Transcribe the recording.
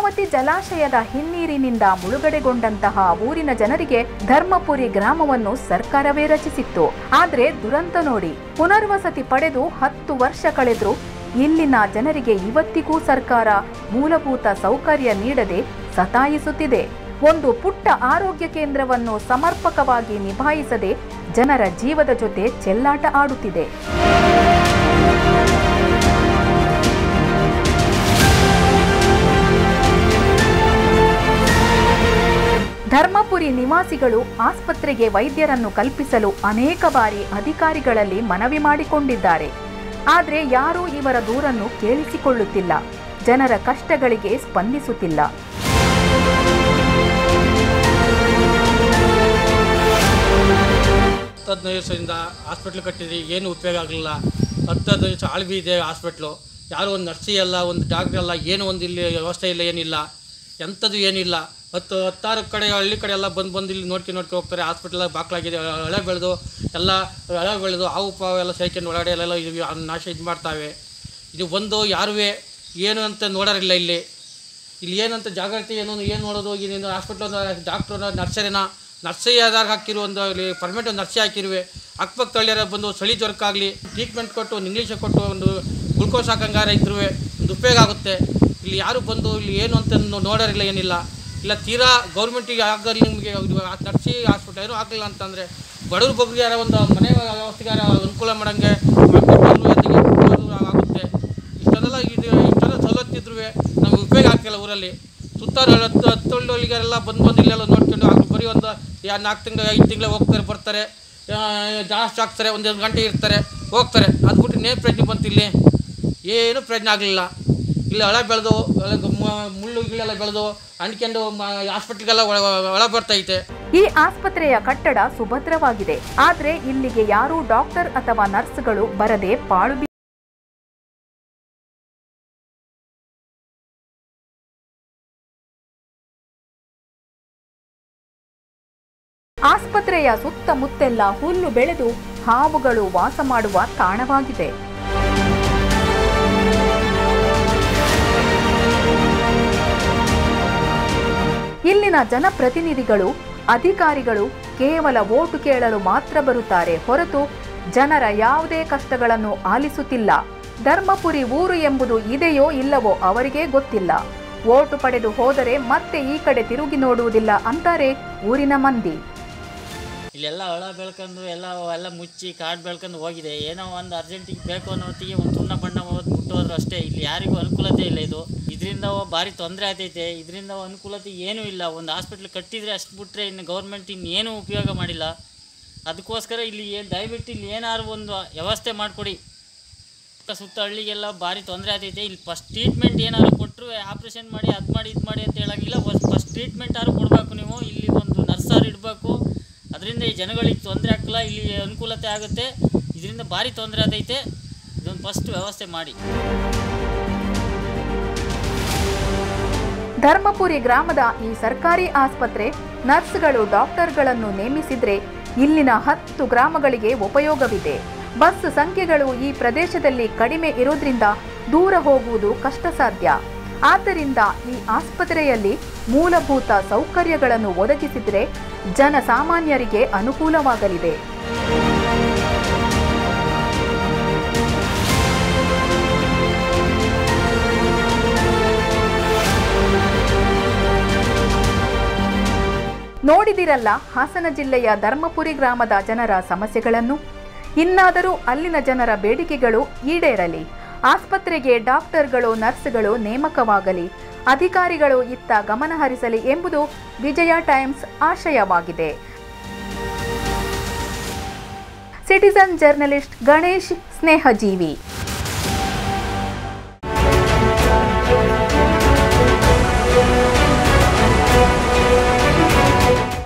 ಹೇಮಾವತಿ ಜಲಾಶಯದ ಹಿನ್ನೀರಿನಿಂದ ಮುಳುಗಡೆಗೊಂಡಂತಹ ಊರಿನ ಜನರಿಗೆ ಧರ್ಮಪುರಿ ಗ್ರಾಮವನ್ನು ಸರ್ಕಾರವೇ ರಚಿಸಿತ್ತು ಆದ್ರೆ ದುರಂತ ನೋಡಿ ಪುನರ್ವಸತಿ ಪಡೆದು ಹತ್ತು ವರ್ಷ ಕಳೆದ್ರು ಇಲ್ಲಿನ ಜನರಿಗೆ ಇವತ್ತಿಗೂ ಸರ್ಕಾರ ಮೂಲಭೂತ ಸೌಕರ್ಯ ನೀಡದೆ ಸತಾಯಿಸುತ್ತಿದೆ ಒಂದು ಪುಟ್ಟ ಆರೋಗ್ಯ ಕೇಂದ್ರವನ್ನು ಸಮರ್ಪಕವಾಗಿ ನಿಭಾಯಿಸದೆ ಜನರ ಜೀವದ ಜೊತೆ ಚೆಲ್ಲಾಟ ಆಡುತ್ತಿದೆ ಧರ್ಮಪುರಿ ನಿವಾಸಿಗಳು ಆಸ್ಪತ್ರೆಗೆ ವೈದ್ಯರನ್ನು ಕಲ್ಪಿಸಲು ಅನೇಕ ಬಾರಿ ಅಧಿಕಾರಿಗಳಲ್ಲಿ ಮನವಿ ಮಾಡಿಕೊಂಡಿದ್ದಾರೆ ಆದರೆ ಯಾರೂ ಇವರ ದೂರನ್ನು ಕೇಳಿಸಿಕೊಳ್ಳುತ್ತಿಲ್ಲ ಜನರ ಕಷ್ಟಗಳಿಗೆ ಸ್ಪಂದಿಸುತ್ತಿಲ್ಲ ಹತ್ತು ಹದಿನೈದು ವರ್ಷದಿಂದ ಹಾಸ್ಪಿಟ್ಲ್ ಕಟ್ಟಿದ್ರಿ ಏನು ಉಪಯೋಗ ಆಗಲಿಲ್ಲ ಹತ್ತು ಹದಿನೈದು ವರ್ಷ ಆಳ್ವಿ ಇದೆ ಹಾಸ್ಪಿಟ್ಲು ಯಾರು ಒಂದು ನರ್ಸಿ ಅಲ್ಲ ಒಂದು ಡಾಕ್ಟ್ರ್ ಅಲ್ಲ ಏನು ಒಂದು ಇಲ್ಲಿ ವ್ಯವಸ್ಥೆ ಇಲ್ಲ ಏನಿಲ್ಲ ಎಂಥದ್ದು ಏನಿಲ್ಲ ಹತ್ತು ಹತ್ತಾರು ಕಡೆ ಹಳ್ಳಿ ಕಡೆ ಎಲ್ಲ ಬಂದು ಬಂದು ಇಲ್ಲಿ ನೋಡ್ಕೊಂಡು ನೋಡ್ಕೊಂಡು ಹೋಗ್ತಾರೆ ಹಾಸ್ಪಿಟ್ಲ್ ಬಾಕ್ಲಾಗಿದೆ ಹಳೆ ಬೆಳೆದು ಎಲ್ಲ ಹಳೆ ಬೆಳೆದು ಹಾವು ಪಾವು ಎಲ್ಲ ಸೈಕೊಂಡು ಒಳಗಡೆ ಎಲ್ಲ ಇದು ನಾಶ ಇದು ಮಾಡ್ತಾವೆ ಇದು ಬಂದು ಯಾರೂ ಏನು ಅಂತ ನೋಡೋರಿಲ್ಲ ಇಲ್ಲಿ ಇಲ್ಲಿ ಏನಂತ ಜಾಗೃತಿ ಏನು ಏನು ನೋಡೋದು ಏನೇನು ಹಾಸ್ಪಿಟ್ಲ್ ಡಾಕ್ಟ್ರು ನರ್ಸರಿನ ನರ್ಸರಿ ಆಧಾರ ಹಾಕಿರೋ ಒಂದು ಇಲ್ಲಿ ಪರ್ಮನೆಂಟ್ ಒಂದು ನರ್ಸಿ ಹಾಕಿರುವೆ ಅಕ್ಕಪಕ್ಕ ತಳ್ಳಿಯಾರ ಬಂದು ಚಳಿ ಜ್ವರಕ್ಕಾಗಲಿ ಟ್ರೀಟ್ಮೆಂಟ್ ಕೊಟ್ಟು ಒಂದು ಇಂಗ್ಲೀಷ್ ಕೊಟ್ಟು ಒಂದು ಗ್ಲುಕೋಸ್ ಹಾಕಂಗಾರ ಇದ್ರೂ ಒಂದು ಉಪಯೋಗ ಆಗುತ್ತೆ ಇಲ್ಲಿ ಯಾರು ಬಂದು ಇಲ್ಲಿ ಏನು ಅಂತ ನೋ- ನೋಡೋರಿಲ್ಲ ಏನಿಲ್ಲ ಇಲ್ಲ ತೀರಾ ಗೌರ್ಮೆಂಟಿಗೆ ಆಗಲಿ ನಿಮಗೆ ನರ್ಸಿ ಹಾಸ್ಪಿಟಲ್ ಏನೂ ಆಗಲಿಲ್ಲ ಅಂತಂದರೆ ಬಡವ್ರ ಬಗ್ಗರಿಗೆ ಯಾರೋ ಒಂದು ಮನೆ ವ್ಯವಸ್ಥೆಗಾರ ಅನುಕೂಲ ಮಾಡೋಂಗೆ ಆಗುತ್ತೆ ಇಷ್ಟೆಲ್ಲ ಇದು ಇಷ್ಟೆಲ್ಲ ಸವಲತ್ತಿದ್ರು ನಮ್ಗೆ ಉಪಯೋಗ ಆಗ್ತಿಲ್ಲ ಊರಲ್ಲಿ ಸುತ್ತಾರು ಹತ್ತು ಹತ್ತೊಳ್ಳು ಹಳ್ಳಿಗಾರೆಲ್ಲ ಬಂದು ಬಂದು ಇಲ್ಲೆಲ್ಲ ನೋಡ್ಕೊಂಡು ಆಗ್ಲಿ ಬರೀ ಒಂದು ಯಾ ನಾಲ್ಕು ತಿಂಗಳು ಐದು ತಿಂಗಳು ಹೋಗ್ತಾರೆ ಬರ್ತಾರೆ ಆ, ಜಾಸ್ತಿ ಆಗ್ತಾರೆ ಒಂದೊಂದು ಗಂಟೆ ಇರ್ತಾರೆ ಹೋಗ್ತಾರೆ ಅದು ಬಿಟ್ಟು ನೇನು ಪ್ರಜ್ಞೆ ಬಂತು ಇಲ್ಲಿ ಏನು ಪ್ರಜ್ಞೆ ಆಗಲಿಲ್ಲ ಇಲ್ಲಿ ಹಳೆ ಬೆಳೆದು ಮುಳ್ಳು ಗಿಳೆಲ್ಲ ಬೆಳೆದು ಅಂಟ್ಕೊಂಡು ಹಾಸ್ಪಿಟ್ಲಿಗೆಲ್ಲ ಒಳ ಒಳ ಬರ್ತೈತೆ ಈ ಆಸ್ಪತ್ರೆಯ ಕಟ್ಟಡ ಸುಭದ್ರವಾಗಿದೆ ಆದ್ರೆ ಇಲ್ಲಿಗೆ ಯಾರೂ ಡಾಕ್ಟರ್ ಅಥವಾ ನರ್ಸ್ಗಳು ಬರದೆ ಪಾಳು ಬಿ- ಆಸ್ಪತ್ರೆಯ ಸುತ್ತಮುತ್ತೆಲ್ಲ ಹುಲ್ಲು ಬೆಳೆದು ಹಾವುಗಳು ವಾಸ ಮಾಡುವ ತಾಣವಾಗಿದೆ ಇಲ್ಲಿನ ಜನಪ್ರತಿನಿಧಿಗಳು ಅಧಿಕಾರಿಗಳು ಕೇವಲ ಓಟು ಕೇಳಲು ಮಾತ್ರ ಬರುತ್ತಾರೆ ಹೊರತು ಜನರ ಯಾವುದೇ ಕಷ್ಟಗಳನ್ನು ಆಲಿಸುತ್ತಿಲ್ಲ ಧರ್ಮಪುರಿ ಊರು ಎಂಬುದು ಇದೆಯೋ ಇಲ್ಲವೋ ಅವರಿಗೇ ಗೊತ್ತಿಲ್ಲ ಓಟು ಪಡೆದು ಹೋದರೆ ಮತ್ತೆ ಈ ಕಡೆ ತಿರುಗಿ ನೋಡುವುದಿಲ್ಲ ಅಂತಾರೆ ಊರಿನ ಮಂದಿ ಇಲ್ಲೆಲ್ಲ ಹೊಳ ಬೆಳ್ಕೊಂಡು ಎಲ್ಲ ಎಲ್ಲ ಮುಚ್ಚಿ ಕಾಡು ಬೆಳ್ಕೊಂಡು ಹೋಗಿದೆ ಏನೋ ಒಂದು ಅರ್ಜೆಂಟಿಗೆ ಬೇಕು ಅನ್ನೋ ಹೊತ್ತಿಗೆ ಒಂದು ಸುಣ್ಣ ಬಣ್ಣ ಹೋದ್ ಬಿಟ್ಟು ಹೋದ್ರು ಅಷ್ಟೇ ಇಲ್ಲಿ ಯಾರಿಗೂ ಅನುಕೂಲತೆ ಇಲ್ಲ ಇದು ಇದರಿಂದ ಭಾರಿ ತೊಂದರೆ ಆಗ್ತೈತೆ ಇದರಿಂದ ಅನುಕೂಲತೆ ಏನೂ ಇಲ್ಲ ಒಂದು ಹಾಸ್ಪಿಟ್ಲ್ ಕಟ್ಟಿದರೆ ಅಷ್ಟು ಬಿಟ್ಟರೆ ಇನ್ನು ಗೌರ್ಮೆಂಟ್ ಇನ್ನೇನು ಉಪಯೋಗ ಮಾಡಿಲ್ಲ ಅದಕ್ಕೋಸ್ಕರ ಇಲ್ಲಿ ಏನು ದಯವಿಟ್ಟು ಇಲ್ಲಿ ಏನಾದ್ರು ಒಂದು ವ್ಯವಸ್ಥೆ ಮಾಡಿಕೊಡಿ ಸುತ್ತ ಹಳ್ಳಿಗೆಲ್ಲ ಭಾರಿ ತೊಂದರೆ ಆಗ್ತೈತೆ ಇಲ್ಲಿ ಫಸ್ಟ್ ಟ್ರೀಟ್ಮೆಂಟ್ ಏನಾದ್ರು ಕೊಟ್ಟರು ಆಪ್ರೇಷನ್ ಮಾಡಿ ಅದು ಮಾಡಿ ಇದು ಮಾಡಿ ಅಂತ ಹೇಳಂಗಿಲ್ಲ ಫಸ್ಟ್ ಟ್ರೀಟ್ಮೆಂಟ್ ಆದ್ರೂ ಕೊಡಬೇಕು ನೀವು ಇಲ್ಲಿ ಒಂದು ನರ್ಸಾರು ಇಡಬೇಕು ಅದರಿಂದ ಈ ಜನಗಳಿಗೆ ತೊಂದರೆ ಆಗಲ್ಲ ಇಲ್ಲಿ ಅನುಕೂಲತೆ ಆಗುತ್ತೆ ಇದರಿಂದ ಭಾರಿ ತೊಂದರೆ ಆಗೈತೆ ಇದೊಂದು ಫಸ್ಟ್ ವ್ಯವಸ್ಥೆ ಮಾಡಿ ಧರ್ಮಪುರಿ ಗ್ರಾಮದ ಈ ಸರ್ಕಾರಿ ಆಸ್ಪತ್ರೆ ನರ್ಸ್ಗಳು ಡಾಕ್ಟರ್ಗಳನ್ನು ನೇಮಿಸಿದ್ರೆ ಇಲ್ಲಿನ ಹತ್ತು ಗ್ರಾಮಗಳಿಗೆ ಉಪಯೋಗವಿದೆ ಬಸ್ ಸಂಖ್ಯೆಗಳು ಈ ಪ್ರದೇಶದಲ್ಲಿ ಕಡಿಮೆ ಇರೋದ್ರಿಂದ ದೂರ ಹೋಗುವುದು ಕಷ್ಟ ಸಾಧ್ಯ ಆದ್ದರಿಂದ ಈ ಆಸ್ಪತ್ರೆಯಲ್ಲಿ ಮೂಲಭೂತ ಸೌಕರ್ಯಗಳನ್ನು ಒದಗಿಸಿದ್ರೆ ಜನಸಾಮಾನ್ಯರಿಗೆ ಅನುಕೂಲವಾಗಲಿದೆ ನೋಡಿದಿರಲ್ಲ ಹಾಸನ ಜಿಲ್ಲೆಯ ಧರ್ಮಪುರಿ ಗ್ರಾಮದ ಜನರ ಸಮಸ್ಯೆಗಳನ್ನು ಇನ್ನಾದರೂ ಅಲ್ಲಿನ ಜನರ ಬೇಡಿಕೆಗಳು ಈಡೇರಲಿ ಆಸ್ಪತ್ರೆಗೆ ಡಾಕ್ಟರ್ಗಳು ನರ್ಸ್ಗಳು ನೇಮಕವಾಗಲಿ ಅಧಿಕಾರಿಗಳು ಇತ್ತ ಗಮನ ಹರಿಸಲಿ ಎಂಬುದು ವಿಜಯ ಟೈಮ್ಸ್ ಆಶಯವಾಗಿದೆ ಸಿಟಿಸನ್ ಜರ್ನಲಿಸ್ಟ್ ಗಣೇಶ್ ಸ್ನೇಹಜೀವಿ